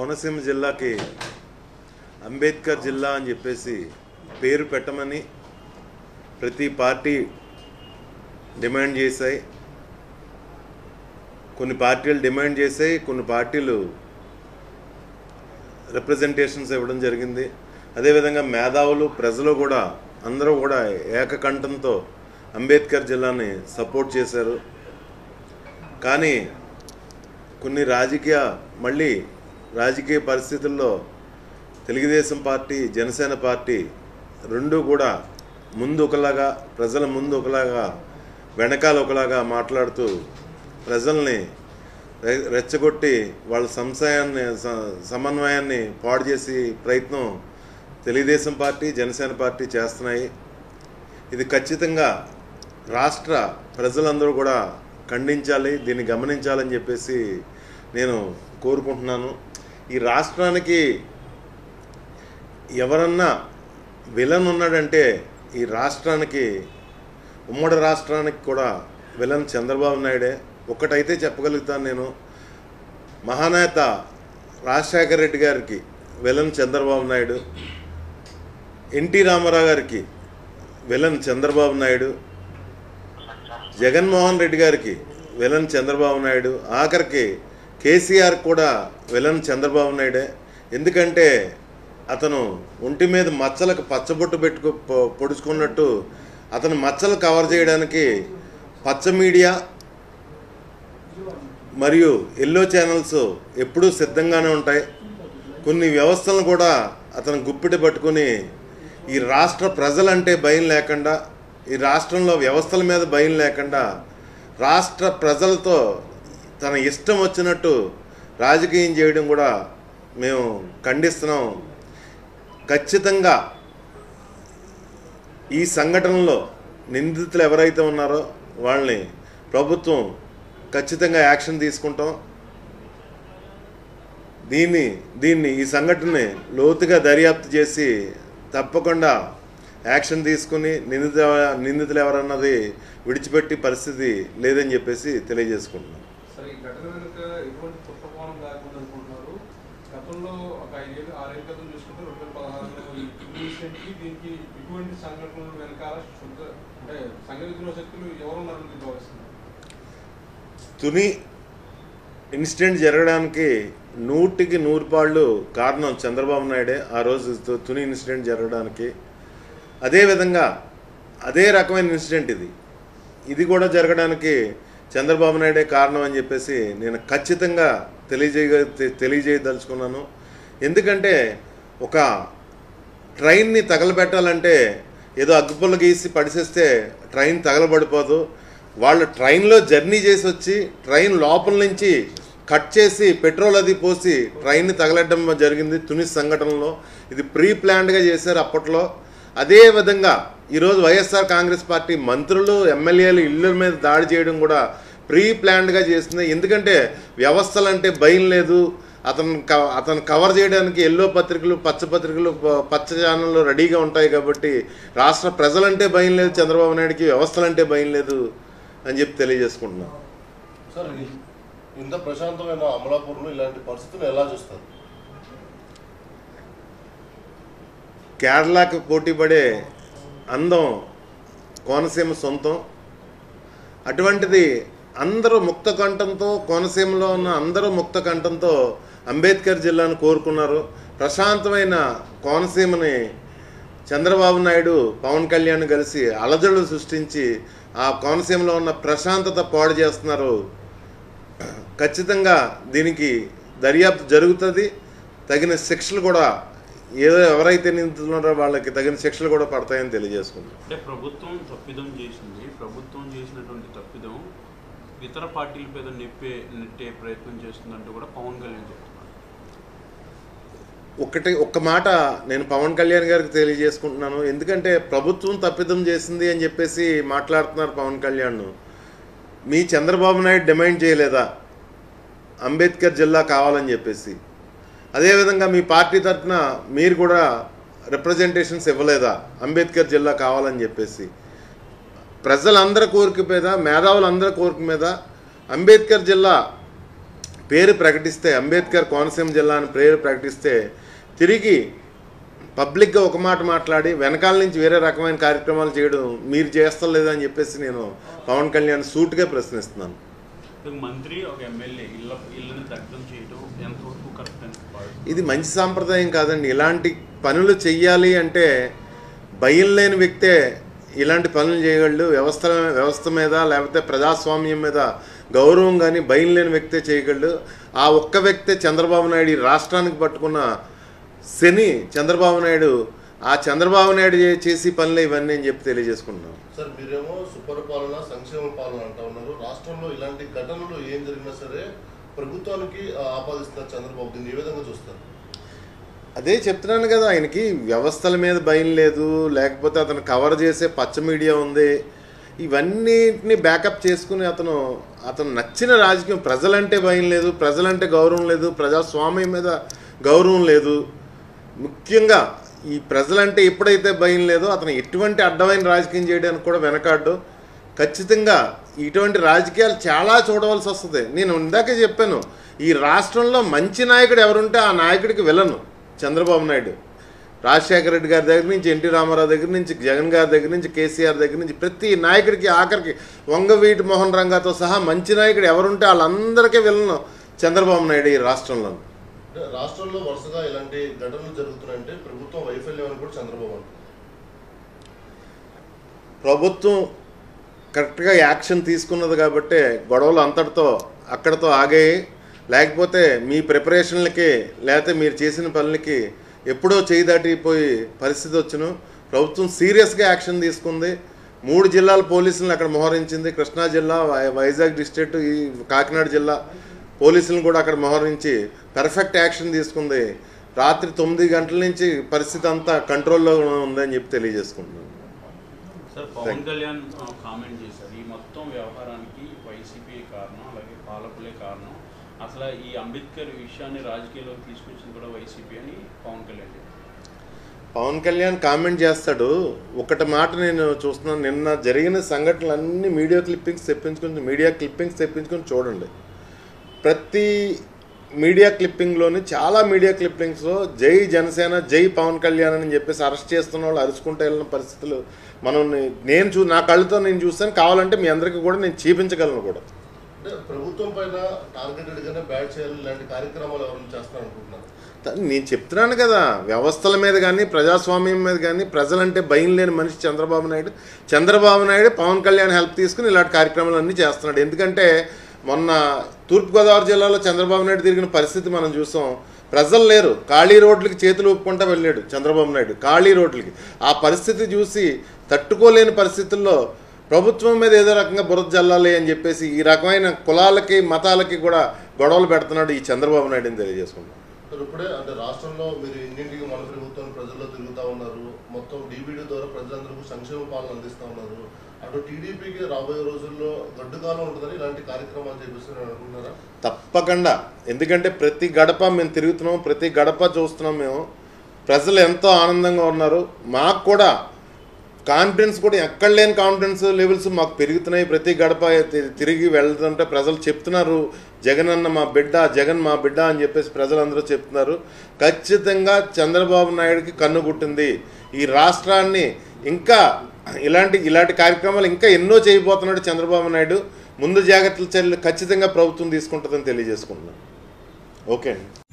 కోనసీమ జిల్లాకి అంబేద్కర్ జిల్లా అని చెప్పేసి పేరు పెట్టమని ప్రతి పార్టీ డిమాండ్ చేశాయి కొన్ని పార్టీలు డిమాండ్ చేశాయి కొన్ని పార్టీలు రిప్రజెంటేషన్స్ ఇవ్వడం జరిగింది అదేవిధంగా మేధావులు ప్రజలు కూడా అందరూ కూడా ఏకకంఠంతో అంబేద్కర్ జిల్లాని సపోర్ట్ చేశారు కానీ కొన్ని రాజకీయ మళ్ళీ రాజకీయ పరిస్థితుల్లో తెలుగుదేశం పార్టీ జనసేన పార్టీ రెండు కూడా ముందు ఒకలాగా ప్రజల ముందు ఒకలాగా వెనకాల ఒకలాగా మాట్లాడుతూ ప్రజల్ని రె- రెచ్చగొట్టి వాళ్ళ సంశయాన్ని స- సమన్వయాన్ని పాడు చేసి ప్రయత్నం తెలుగుదేశం పార్టీ జనసేన పార్టీ చేస్తున్నాయి ఇది ఖచ్చితంగా రాష్ట్ర ప్రజలందరూ కూడా ఖండించాలి దీన్ని గమనించాలని చెప్పేసి నేను కోరుకుంటున్నాను ఈ రాష్ట్రానికి ఎవరన్నా విలన్ ఉన్నాడంటే ఈ రాష్ట్రానికి ఉమ్మడి రాష్ట్రానికి కూడా విలన్ చంద్రబాబు నాయుడే ఒక్కటైతే చెప్పగలుగుతాను నేను మహానేత రాజశేఖర రెడ్డి గారికి విలన్ చంద్రబాబు నాయుడు ఎన్టీ రామారావు గారికి విలన్ చంద్రబాబు నాయుడు జగన్మోహన్ రెడ్డి గారికి విలన్ చంద్రబాబు నాయుడు ఆఖరికి కేసీఆర్ కూడా విలన్ చంద్రబాబు నాయుడే ఎందుకంటే అతను ఒంటి మీద మచ్చలకు పచ్చబొట్టు పెట్టుకు పొ- పొడుచుకున్నట్టు అతను మచ్చలు కవర్ చేయడానికి పచ్చ మీడియా మరియు ఎల్లో ఛానల్స్ ఎప్పుడూ సిద్ధంగానే ఉంటాయి కొన్ని వ్యవస్థలను కూడా అతను గుప్పిటి పట్టుకుని ఈ రాష్ట్ర ప్రజలంటే భయం లేకుండా ఈ రాష్ట్రంలో వ్యవస్థల మీద భయం లేకుండా రాష్ట్ర ప్రజలతో తన ఇష్టం వచ్చినట్టు రాజకీయం చేయడం కూడా మేము ఖండిస్తున్నాం ఖచ్చితంగా ఈ సంఘటనలో నిందితులు ఎవరైతే ఉన్నారో వాళ్ళని ప్రభుత్వం ఖచ్చితంగా యాక్షన్ తీసుకుంటాం దీన్ని దీన్ని ఈ సంఘటనని లోతుగా దర్యాప్తు చేసి తప్పకుండా యాక్షన్ తీసుకుని నిందిత నిందితులు ఎవరన్నది విడిచిపెట్టి పరిస్థితి లేదని చెప్పేసి తెలియజేసుకుంటున్నాం సరే ఈ ఘటన వెనుక ఎటువంటి కుట్రకోణం లేకుండా అనుకుంటున్నారు గతంలో ఒక ఐదేళ్ళు ఆరేళ్ళ క్రితం చూసుకుంటే రెండు వేల పదహారులో ఈ ఇన్సిడెంట్కి దీనికి ఇటువంటి సంఘటనల వెనకాల శుద్ధ అంటే సంఘ విద్రోహ శక్తులు ఎవరున్నారని మీరు భావిస్తున్నారు తుని ఇన్సిడెంట్ జరగడానికి నూటికి నూరు పాళ్ళు కారణం చంద్రబాబు నాయుడే ఆ రోజు తు- తుని ఇన్సిడెంట్ జరగడానికి అదేవిధంగా అదే రకమైన ఇన్సిడెంట్ ఇది ఇది కూడా జరగడానికి చంద్రబాబు నాయుడే కారణం అని చెప్పేసి నేను ఖచ్చితంగా తెలియజేయ తె- తెలియజేయదలుచుకున్నాను ఎందుకంటే ఒక ట్రైన్ని తగలబెట్టాలంటే ఏదో అగ్గిపుల్ల గీసి పడిసేస్తే ట్రైన్ తగలబడిపోదు వాళ్ళు ట్రైన్లో జర్నీ చేసి వచ్చి ట్రైన్ లోపల నుంచి కట్ చేసి పెట్రోల్ అది పోసి ట్రైన్ని తగలడం జరిగింది తుని సంఘటనలో ఇది ప్రీ ప్లాన్డ్గా చేశారు అప్పట్లో అదే విధంగా ఈరోజు వైఎస్ఆర్ కాంగ్రెస్ పార్టీ మంత్రులు ఎమ్మెల్యేలు ఇళ్ళ మీద దాడి చేయడం కూడా ప్రీ ప్లాన్డ్గా చేస్తుంది ఎందుకంటే వ్యవస్థలంటే భయం లేదు అతను క- అతను కవర్ చేయడానికి ఎల్లో పత్రికలు పచ్చ పత్రికలు ప- పచ్చ ఛానళ్ళు రెడీగా ఉంటాయి కాబట్టి రాష్ట్ర ప్రజలంటే భయం లేదు చంద్రబాబు నాయుడుకి వ్యవస్థలంటే భయం లేదు అని చెప్పి తెలియజేసుకుంటున్నాను సార్ ఇది ఇంత ప్రశాంతమైన అమలాపూర్లో ఇలాంటి పరిస్థితులు ఎలా చూస్తారు కేరళకి పోటీ పడే అందం కోనసీమ సొంతం అటువంటిది అందరూ ముక్త కంఠంతో కోనసీమలో ఉన్న అందరూ ముక్త కంఠంతో అంబేద్కర్ జిల్లాను కోరుకున్నారు ప్రశాంతమైన కోనసీమని చంద్రబాబు నాయుడు పవన్ కళ్యాణ్ కలిసి అలజడులు సృష్టించి ఆ కోనసీమలో ఉన్న ప్రశాంతత పాడు చేస్తున్నారు ఖచ్చితంగా దీనికి దర్యాప్తు జరుగుతుంది తగిన శిక్షలు కూడా ఏదో ఎవరైతే నిందితున్నారో వాళ్ళకి తగిన శిక్షలు కూడా పడతాయని తెలియజేసుకుంటున్నాం అంటే ప్రభుత్వం తప్పిదం చేసింది ప్రభుత్వం చేసినటువంటి తప్పిదం ఇతర పార్టీల మీద నెప్పే నెట్టే ప్రయత్నం చేస్తుందంటూ కూడా పవన్ కళ్యాణ్ చెప్తున్నారు ఒకటి ఒక్క మాట నేను పవన్ కళ్యాణ్ గారికి తెలియజేసుకుంటున్నాను ఎందుకంటే ప్రభుత్వం తప్పిదం చేసింది అని చెప్పేసి మాట్లాడుతున్నారు పవన్ కళ్యాణ్ మీ చంద్రబాబు నాయుడు డిమాండ్ చేయలేదా అంబేద్కర్ జిల్లా కావాలని చెప్పేసి అదేవిధంగా మీ పార్టీ తరఫున మీరు కూడా రిప్రజెంటేషన్స్ ఇవ్వలేదా అంబేద్కర్ జిల్లా కావాలని చెప్పేసి ప్రజలందరి కోరిక మీద మేధావులందరి కోరిక మీద అంబేద్కర్ జిల్లా పేరు ప్రకటిస్తే అంబేద్కర్ కోనసీమ జిల్లా అని పేరు ప్రకటిస్తే తిరిగి పబ్లిక్గా ఒక మాట మాట్లాడి వెనకాల నుంచి వేరే రకమైన కార్యక్రమాలు చేయడం మీరు చేస్తలేదు అని చెప్పేసి నేను పవన్ కళ్యాణ్ సూట్గా ప్రశ్నిస్తున్నాను ఒక మంత్రి ఒక ఎమ్మెల్యే ఇళ్ళ ఇళ్ళని దగ్ధం చేయడం ఎంతవరకు కరెక్ట్ అని భావిస్తున్నారు? ఇది మంచి సాంప్రదాయం కాదండి ఇలాంటి పనులు చెయ్యాలి అంటే భయం లేని వ్యక్తే ఇలాంటి పనులు చేయగలడు వ్యవస్థ వ్యవస్థ మీద లేకపోతే ప్రజాస్వామ్యం మీద గౌరవం కానీ భయం లేని వ్యక్తే చేయగలడు ఆ ఒక్క వ్యక్తే చంద్రబాబు నాయుడు ఈ రాష్ట్రానికి పట్టుకున్న శని చంద్రబాబు నాయుడు ఆ చంద్రబాబు నాయుడు చే- చేసి పనులే ఇవన్నీ అని చెప్పి తెలియజేసుకుంటున్నాను సార్ మీరేమో సుపరిపాలన సంక్షేమ పాలన అంటా ఉన్నారు రాష్ట్రంలో ఇలాంటి ఘటనలు ఏం జరిగినా సరే ప్రభుత్వానికి ఆ, ఆపాదిస్తున్నారు చంద్రబాబు దీన్ని ఏ విధంగా చూస్తారు అదే చెప్తున్నాను కదా ఆయనకి వ్యవస్థల మీద భయం లేదు లేకపోతే అతను కవర్ చేసే పచ్చ మీడియా ఉంది ఇవన్నిటిని బ్యాకప్ చేసుకుని అతను అతను నచ్చిన రాజకీయం ప్రజలంటే భయం లేదు ప్రజలంటే గౌరవం లేదు ప్రజాస్వామ్యం మీద గౌరవం లేదు ముఖ్యంగా ఈ ప్రజలంటే ఎప్పుడైతే భయం లేదో అతను ఎటువంటి అడ్డమైన రాజకీయం చేయడానికి కూడా వెనకాడ్డు ఖచ్చితంగా ఇటువంటి రాజకీయాలు చాలా చూడవలసి వస్తుంది నేను ఇందాకే చెప్పాను ఈ రాష్ట్రంలో మంచి నాయకుడు ఎవరుంటే ఆ నాయకుడికి విలను చంద్రబాబు నాయుడు రాజశేఖర రెడ్డి గారి దగ్గర నుంచి ఎన్టీ రామారావు దగ్గర నుంచి జగన్ గారి దగ్గర నుంచి కేసీఆర్ దగ్గర నుంచి ప్రతి నాయకుడికి ఆఖరికి వంగవీటి మోహన్ రంగాతో సహా మంచి నాయకుడు ఎవరుంటే వాళ్ళందరికీ విలను చంద్రబాబు నాయుడు ఈ రాష్ట్రంలో అంటే రాష్ట్రంలో వరుసగా ఇలాంటి ఘటనలు జరుగుతున్నాయంటే ప్రభుత్వం వైఫల్యం అని కూడా చంద్రబాబు అంటారు ప్రభుత్వం కరెక్ట్గా యాక్షన్ తీసుకున్నది కాబట్టే గొడవలు అంతటితో అక్కడితో ఆగాయి లేకపోతే మీ ప్రిపరేషన్లకి లేకపోతే మీరు చేసిన పనులకి ఎప్పుడో చేయి దాటిపోయి పరిస్థితి వచ్చును ప్రభుత్వం సీరియస్గా యాక్షన్ తీసుకుంది మూడు జిల్లాల పోలీసులను అక్కడ మోహరించింది కృష్ణా జిల్లా వై- వైజాగ్ డిస్ట్రిక్ట్ ఈ కాకినాడ జిల్లా పోలీసులను కూడా అక్కడ మోహరించి పర్ఫెక్ట్ యాక్షన్ తీసుకుంది రాత్రి తొమ్మిది గంటల నుంచి పరిస్థితి అంతా కంట్రోల్లో ఉందని చెప్పి తెలియజేసుకుంటున్నాను సార్ పవన్ కళ్యాణ్ ఆ, కామెంట్ చేశారు ఈ మొత్తం వ్యవహారానికి వైసీపీ కారణం అలాగే పాలకులే కారణం అసలు ఈ అంబేద్కర్ విషయాన్ని రాజకీయాల్లోకి తీసుకొచ్చింది కూడా వైసీపీ అని పవన్ కళ్యాణ్ చెప్పారు పవన్ కళ్యాణ్ కామెంట్ చేస్తాడు ఒకటి మాట నేను చూస్తున్నాను నిన్న జరిగిన సంఘటనలన్నీ మీడియా క్లిప్పింగ్స్ తెప్పించుకుని మీడియా క్లిప్పింగ్స్ తెప్పించుకొని చూడండి ప్రతి మీడియా క్లిప్పింగ్లోని చాలా మీడియా క్లిప్పింగ్స్లో జై జనసేన జై పవన్ కళ్యాణ్ అని చెప్పేసి అరెస్ట్ చేస్తున్న వాళ్ళు అరుచుకుంటూ వెళ్ళిన పరిస్థితులు మనం నే- నేను చూ నా కళ్ళతో నేను చూస్తాను కావాలంటే మీ అందరికీ కూడా నేను చూపించగలను కూడా అంటే ప్రభుత్వం పైన టార్గెటెడ్ గానే బ్యాట్ చేయాలి ఇలాంటి కార్యక్రమాలు ఎవరైనా చేస్తారు అనుకుంటున్నారు త- నేను చెప్తున్నాను కదా వ్యవస్థల మీద కానీ ప్రజాస్వామ్యం మీద కానీ ప్రజలంటే భయం లేని మనిషి చంద్రబాబు నాయుడు చంద్రబాబు నాయుడు పవన్ కళ్యాణ్ హెల్ప్ తీసుకుని ఇలాంటి కార్యక్రమాలు అన్నీ చేస్తున్నాడు ఎందుకంటే మొన్న తూర్పుగోదావరి జిల్లాలో చంద్రబాబు నాయుడు తిరిగిన పరిస్థితి మనం చూసాం ప్రజలు లేరు ఖాళీ రోడ్లకి చేతులు ఊపుకుంటా వెళ్ళాడు చంద్రబాబు నాయుడు ఖాళీ రోడ్లకి ఆ పరిస్థితి చూసి తట్టుకోలేని పరిస్థితుల్లో ప్రభుత్వం మీద ఏదో రకంగా బురద జల్లాలి అని చెప్పేసి ఈ రకమైన కులాలకి మతాలకి కూడా గొడవలు పెడుతున్నాడు ఈ చంద్రబాబు నాయుడుని తెలియజేసుకున్నాం మరి ఇప్పుడే అంటే రాష్ట్రంలో మీరు ఇంటింటికి మన ప్రభుత్వం ప్రజల్లో తిరుగుతా ఉన్నారు మొత్తం డీబీడీ ద్వారా ప్రజలందరికీ సంక్షేమ పాలన అందిస్తా ఉన్నారు అటు టీడీపీకి రాబోయే రోజుల్లో గడ్డు కాలం ఉంటుందని ఇలాంటి కార్యక్రమాలు చేపిస్తున్నారు అనుకుంటున్నారా తప్పకుండా ఎందుకంటే ప్రతి గడప మేము తిరుగుతున్నాం ప్రతి గడప చూస్తున్నాం మేము ప్రజలు ఎంతో ఆనందంగా ఉన్నారు మాకు కూడా కాన్ఫిడెన్స్ కూడా ఎక్కడ లేని కాన్ఫిడెన్స్ లెవెల్స్ మాకు పెరుగుతున్నాయి ప్రతి గడప తి- తిరిగి వెళ్తుంటే ప్రజలు చెప్తున్నారు జగన్ అన్న మా బిడ్డ జగన్ మా బిడ్డ అని చెప్పేసి ప్రజలందరూ చెప్తున్నారు ఖచ్చితంగా చంద్రబాబు నాయుడుకి కన్ను గుట్టింది ఈ రాష్ట్రాన్ని ఇంకా ఇలాంటి ఇలాంటి కార్యక్రమాలు ఇంకా ఎన్నో చేయబోతున్నాడు చంద్రబాబు నాయుడు ముందు జాగ్రత్తల చర్యలు ఖచ్చితంగా ప్రభుత్వం తీసుకుంటుందని తెలియజేసుకుంటున్నాను ఓకే అండి